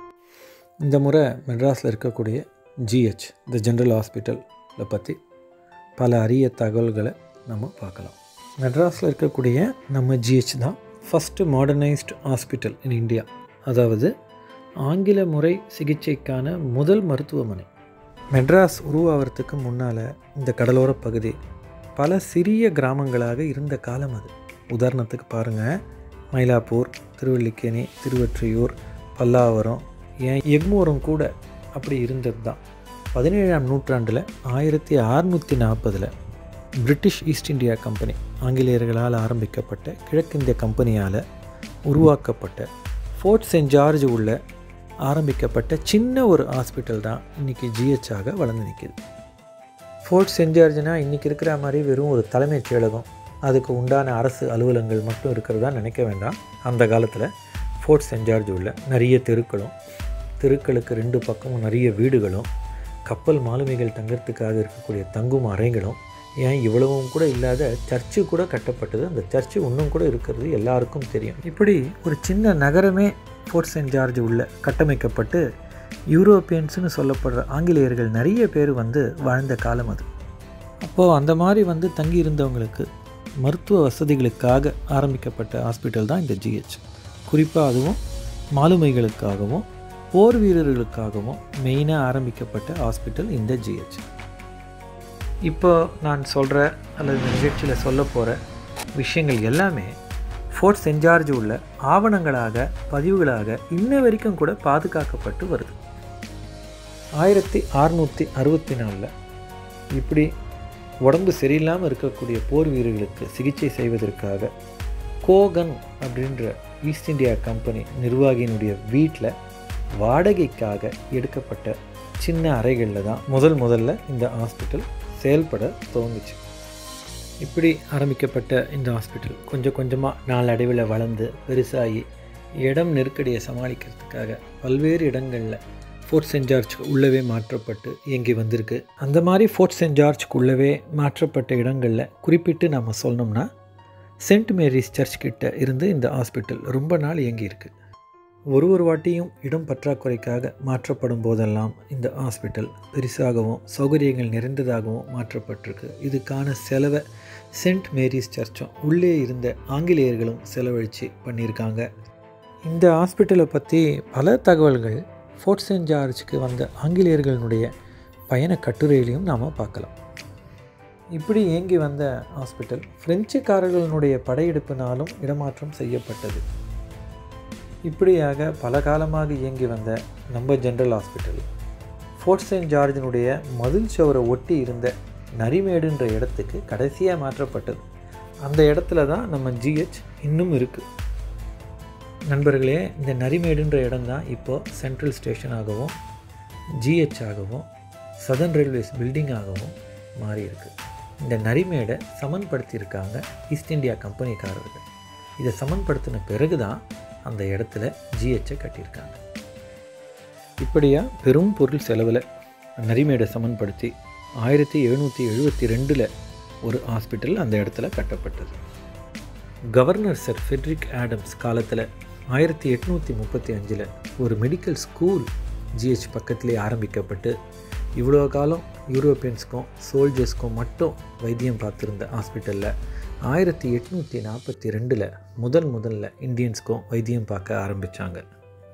இந்த முறை மெட்ராஸில் இருக்கக்கூடிய ஜிஹெச் த ஜென்ரல் ஹாஸ்பிட்டலை பற்றி பல அரிய தகவல்களை நம்ம பார்க்கலாம் மெட்ராஸில் இருக்கக்கூடிய நம்ம ஜிஹெச் தான் first modernised hospital in India அதாவது ஆங்கில முறை சிகிச்சைக்கான முதல் மருத்துவமனை மெட்ராஸ் உருவாகிறதுக்கு முன்னால் இந்த கடலோர பகுதி பல சிறிய கிராமங்களாக இருந்த காலம் அது உதாரணத்துக்கு பாருங்கள் மயிலாப்பூர் திருவல்லிக்கேணி திருவொற்றியூர் பல்லாவரம் ஏன் எக்மோரும் கூட அப்படி இருந்தது தான் பதினேழாம் நூற்றாண்டில் ஆயிரத்தி அறுநூற்றி நாற்பதில் பிரிட்டிஷ் ஈஸ்ட் இந்தியா கம்பெனி ஆங்கிலேயர்களால் ஆரம்பிக்கப்பட்ட கிழக்கிந்திய கம்பெனியால் உருவாக்கப்பட்ட ஃபோர்ட் சென்ட் ஜார்ஜ் உள்ள ஆரம்பிக்கப்பட்ட சின்ன ஒரு ஹாஸ்பிட்டல் தான் இன்றைக்கி ஜிஹெச்சாக வளர்ந்து நிற்கிது ஃபோர்ட் சென்ட் ஜார்ஜ்னா இன்றைக்கி இருக்கிற மாதிரி வெறும் ஒரு தலைமைச் செயலகம் அதுக்கு உண்டான அரசு அலுவலங்கள் மட்டும் இருக்கிறதா நினைக்க வேண்டாம் அந்த காலத்தில் ஃபோர்ட் சென்ட் ஜார்ஜ் உள்ள நிறைய தெருக்களும் தெருக்களுக்கு ரெண்டு பக்கமும் நிறைய வீடுகளும் கப்பல் மாலுமிகள் தங்கறதுக்காக இருக்கக்கூடிய தங்கும் அறைகளும் ஏன் இவ்வளவும் கூட இல்லாத சர்ச்சு கூட கட்டப்பட்டது அந்த சர்ச்சு இன்னும் கூட இருக்கிறது எல்லாருக்கும் தெரியும் இப்படி ஒரு சின்ன நகரமே ஃபோர்ட் சென்ட் ஜார்ஜ் உள்ள கட்டமைக்கப்பட்டு யூரோப்பியன்ஸ்னு சொல்லப்படுற ஆங்கிலேயர்கள் நிறைய பேர் வந்து வாழ்ந்த காலம் அது அப்போது அந்த மாதிரி வந்து தங்கி இருந்தவங்களுக்கு மருத்துவ வசதிகளுக்காக ஆரம்பிக்கப்பட்ட ஹாஸ்பிட்டல் தான் இந்த ஜிஹெச் குறிப்பாக அதுவும் மாலுமைகளுக்காகவும் போர் வீரர்களுக்காகவும் மெயினாக ஆரம்பிக்கப்பட்ட ஹாஸ்பிட்டல் இந்த ஜிஹெச் இப்போ நான் சொல்கிற அல்லது இந்த நிகழ்ச்சியில் சொல்ல போகிற விஷயங்கள் எல்லாமே ஃபோர்ட் சென்ட் ஜார்ஜ் உள்ள ஆவணங்களாக பதிவுகளாக இன்ன வரைக்கும் கூட பாதுகாக்கப்பட்டு வருது ஆயிரத்தி அறுநூற்றி அறுபத்தி நாலில் இப்படி உடம்பு சரியில்லாமல் இருக்கக்கூடிய போர் வீரர்களுக்கு சிகிச்சை செய்வதற்காக கோகன் அப்படின்ற ஈஸ்ட் இந்தியா கம்பெனி நிர்வாகியினுடைய வீட்டில் வாடகைக்காக எடுக்கப்பட்ட சின்ன அறைகளில் தான் முதல் முதல்ல இந்த ஹாஸ்பிட்டல் செயல்பட துவங்குச்சு இப்படி ஆரம்பிக்கப்பட்ட இந்த ஹாஸ்பிட்டல் கொஞ்சம் கொஞ்சமாக நாளடைவில் வளர்ந்து பெருசாகி இடம் நெருக்கடியை சமாளிக்கிறதுக்காக பல்வேறு இடங்களில் ஃபோர்ட் சென்ட் ஜார்ஜ்க்கு உள்ளவே மாற்றப்பட்டு இயங்கி வந்திருக்கு அந்த மாதிரி ஃபோர்ட் சென்ட் ஜார்ஜ்க்கு உள்ளவே மாற்றப்பட்ட இடங்களில் குறிப்பிட்டு நம்ம சொன்னோம்னா சென்ட் மேரிஸ் சர்ச் கிட்ட இருந்து இந்த ஹாஸ்பிட்டல் ரொம்ப நாள் இயங்கியிருக்கு ஒரு ஒரு வாட்டியும் இடம் பற்றாக்குறைக்காக மாற்றப்படும் போதெல்லாம் இந்த ஹாஸ்பிட்டல் பெருசாகவும் சௌகரியங்கள் நிறைந்ததாகவும் மாற்றப்பட்டிருக்கு இதுக்கான செலவை சென்ட் மேரிஸ் சர்ச்சும் உள்ளே இருந்த ஆங்கிலேயர்களும் செலவழித்து பண்ணியிருக்காங்க இந்த ஹாஸ்பிட்டலை பற்றி பல தகவல்கள் ஃபோர்ட் சென்ட் ஜார்ஜுக்கு வந்த ஆங்கிலேயர்களுடைய பயண கட்டுரையிலையும் நாம் பார்க்கலாம் இப்படி இயங்கி வந்த ஹாஸ்பிட்டல் பிரெஞ்சுக்காரர்களுடைய படையெடுப்பினாலும் இடமாற்றம் செய்யப்பட்டது இப்படியாக பல காலமாக இயங்கி வந்த நம்ம ஜென்ரல் ஹாஸ்பிட்டல் ஃபோர்ட் சென்ட் ஜார்ஜினுடைய மதில் சுவரை ஒட்டி இருந்த நரிமேடுன்ற இடத்துக்கு கடைசியாக மாற்றப்பட்டது அந்த இடத்துல தான் நம்ம ஜிஹெச் இன்னும் இருக்குது நண்பர்களே இந்த நரிமேடுன்ற இடம் தான் இப்போது சென்ட்ரல் ஸ்டேஷனாகவும் ஜிஹெச் ஆகவும் சதர்ன் ரயில்வேஸ் பில்டிங்காகவும் மாறி இருக்கு இந்த நரிமேடை சமன்படுத்தியிருக்காங்க ஈஸ்ட் இந்தியா கம்பெனிக்காரர்கள் இதை சமன்படுத்தின பிறகு தான் அந்த இடத்துல ஜிஹெச்சை கட்டியிருக்காங்க இப்படியா பெரும் பொருள் செலவில் நரிமேடை சமன்படுத்தி ஆயிரத்தி எழுநூற்றி எழுபத்தி ரெண்டில் ஒரு ஹாஸ்பிட்டல் அந்த இடத்துல கட்டப்பட்டது கவர்னர் சர் ஃபெட்ரிக் ஆடம்ஸ் காலத்தில் ஆயிரத்தி எட்நூற்றி முப்பத்தி அஞ்சில் ஒரு மெடிக்கல் ஸ்கூல் ஜிஹெச் பக்கத்திலே ஆரம்பிக்கப்பட்டு இவ்வளோ காலம் யூரோப்பியன்ஸ்க்கும் சோல்ஜர்ஸ்க்கும் மட்டும் வைத்தியம் பார்த்துருந்த ஹாஸ்பிட்டலில் ஆயிரத்தி எட்நூற்றி நாற்பத்தி ரெண்டில் முதல் முதல்ல இந்தியன்ஸ்க்கும் வைத்தியம் பார்க்க ஆரம்பித்தாங்க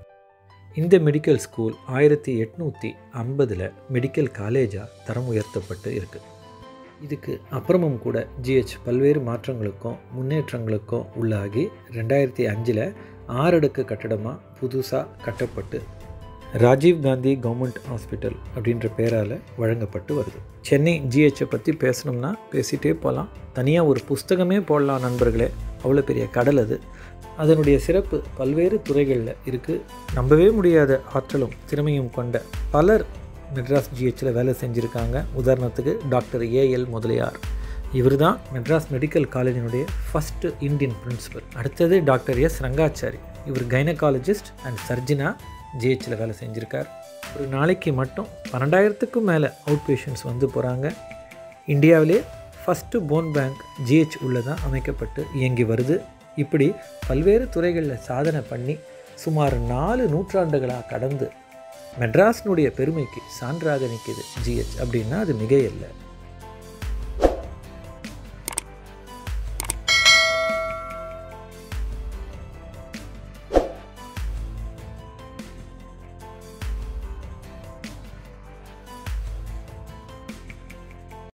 இந்த மெடிக்கல் ஸ்கூல் ஆயிரத்தி எட்நூற்றி ஐம்பதில் மெடிக்கல் காலேஜாக தரம் உயர்த்தப்பட்டு இருக்குது இதுக்கு அப்புறமும் கூட ஜிஹெச் பல்வேறு மாற்றங்களுக்கும் முன்னேற்றங்களுக்கும் உள்ளாகி ரெண்டாயிரத்தி அஞ்சில் ஆறடுக்கு கட்டடமாக புதுசாக கட்டப்பட்டு ராஜீவ் காந்தி கவர்மெண்ட் ஹாஸ்பிட்டல் அப்படின்ற பேரால் வழங்கப்பட்டு வருது சென்னை ஜிஹெச்சை பற்றி பேசணும்னா பேசிகிட்டே போகலாம் தனியாக ஒரு புஸ்தகமே போடலாம் நண்பர்களே அவ்வளோ பெரிய கடல் அது அதனுடைய சிறப்பு பல்வேறு துறைகளில் இருக்குது நம்பவே முடியாத ஆற்றலும் திறமையும் கொண்ட பலர் மெட்ராஸ் ஜிஹெச்சில் வேலை செஞ்சுருக்காங்க உதாரணத்துக்கு டாக்டர் ஏஎல் முதலியார் இவர் தான் மெட்ராஸ் மெடிக்கல் காலேஜினுடைய ஃபஸ்ட்டு இந்தியன் பிரின்சிபல் அடுத்தது டாக்டர் எஸ் ரங்காச்சாரி இவர் கைனகாலஜிஸ்ட் அண்ட் சர்ஜினா ஜிஹெச்சில் வேலை செஞ்சுருக்கார் ஒரு நாளைக்கு மட்டும் பன்னெண்டாயிரத்துக்கும் மேலே அவுட் பேஷண்ட்ஸ் வந்து போகிறாங்க இந்தியாவிலே ஃபஸ்ட்டு போன் பேங்க் ஜிஹெச் உள்ளதான் அமைக்கப்பட்டு இயங்கி வருது இப்படி பல்வேறு துறைகளில் சாதனை பண்ணி சுமார் நாலு நூற்றாண்டுகளாக கடந்து மெட்ராஸினுடைய பெருமைக்கு சான்றாக நிற்கிது ஜிஹெச் அப்படின்னா அது மிக இல்லை